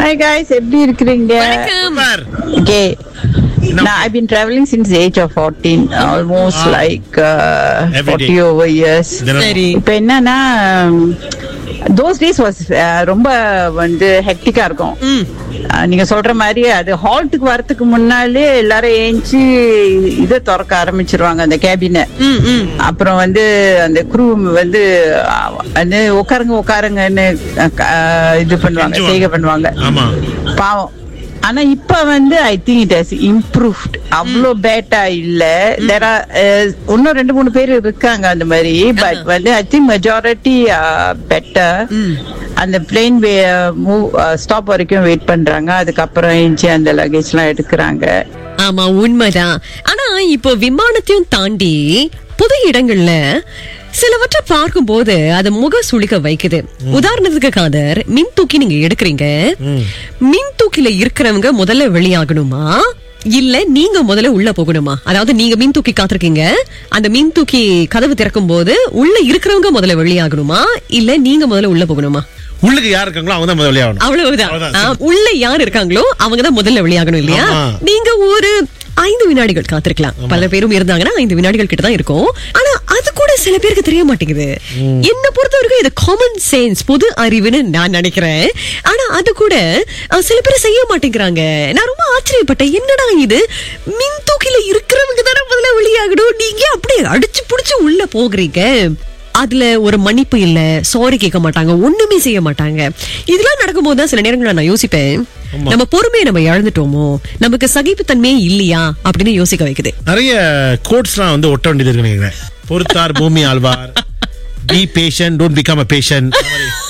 Hi guys எப்படி இருக்கிறீங்க வணக்கம் super okay No. Now, I've been traveling since the age of 14, almost Ah. like uh, Every 40 day. over years. தினம். சரி இப்போ என்னன்னா தோஸ் டேஸ் வாஸ் ரொம்ப வந்து ஹெக்டிக்கா இருக்கும் ம் அஹ், நீங்க சொல்ற மாதிரி அது ஹால்ட்டுக்கு வரதுக்கு முன்னாலே எல்லாரும் ஏஞ்சி இதை திறக்க ஆரம்பிச்சிருவாங்க அந்த கேபினை ம் ம் அப்புறம் வந்து அந்த குரூ வந்து அஹ், வந்து உட்காருங்க உட்காருங்கன்னு அஹ், இது பண்ணுவாங்க கெஞ்சுவாங்க. செய்கை பண்ணுவாங்க ஆமா பாவம் ஆனா இப்ப வந்து I think it has improved அவ்வளோ பேட்டா இல்ல தேர் ஆர் இன்னும் ரெண்டு மூணு பேர் இருக்காங்க அந்த மாதிரி பட் வந்து ஐ திங்க் மெஜாரிட்டி பெட்டர் அந்த பிளேன் மூவ் ஸ்டாப் வரைக்கும் வெயிட் பண்றாங்க அதுக்கப்புறம் ஏஞ்சி அந்த லக்கேஜ் எல்லாம் எடுக்கிறாங்க ஆமா உண்மைதான் ஆனா இப்போ விமானத்தையும் தாண்டி புது இடங்கள்ல சிலவற்றை பார்க்கும்போது அது முக சுளிக்க வைக்குது உதாரணத்துக்கு காதர் மின் தூக்கி நீங்க எடுக்கிறீங்க மின் தூக்கில இருக்கிறவங்க முதல்ல வெளியாகணுமா இல்ல நீங்க முதல்ல உள்ள போகணுமா அதாவது நீங்க மின் தூக்கி காத்திருக்கீங்க அந்த மின் தூக்கி கதவு திறக்கும் போது உள்ள இருக்கிறவங்க முதல்ல வெளியாகணுமா இல்ல நீங்க முதல்ல உள்ள போகணுமா உள்ளுக்கு யார் இருக்காங்களோ அவங்க தான் முதல் வெளியாகணும் அவ்வளவுதான் அவ்வளவுதான். ஆ, உள்ள யார் இருக்காங்களோ அவங்க தான் முதல்ல வெளியாகணும் இல்லையா ஆமா. நீங்க ஒரு ஐந்து வினாடிகள் காத்திருக்கலாம் பல பேரும் இருந்தாங்கன்னா ஐந்து வினாடிகள் கிட்ட தான் இருக்கும் ஆனா அது கூட சில பேருக்கு தெரிய மாட்டேங்குது என்ன பொறுத்த வரைக்கும் இது காமன் சென்ஸ் பொது அறிவுன்னு நான் நினைக்கிறேன் ஆனா அது கூட அஹ், சில பேர் செய்ய மாட்டேங்கிறாங்க நான் ரொம்ப ஆச்சரியப்பட்டேன் என்னடா இது மின் தூக்கில இருக்கிறவங்க தானே முதல்ல வெளியாகணும் நீங்க அப்படியே அடிச்சு புடிச்சு உள்ள போகிறீங்க அதுல ஒரு மன்னிப்பு இல்ல சாரி கேட்க மாட்டாங்க ஒண்ணுமே செய்ய மாட்டாங்க இதெல்லாம் நடக்கும்போது தான் சில நேரங்கள்ல நான் யோசிப்பேன் நம்ம பொறுமையை நம்ம இழந்துட்டோமோ நமக்கு சகிப்புத்தன்மையே இல்லையா அப்படின்னு யோசிக்க வைக்குது நிறைய கோட்ஸ்லாம் வந்து ஒட்ட வேண்டியது இருக்கு நினைக்கிறேன் பொறுத்தார் பூமி ஆழ்வார் be passion don't become a fashion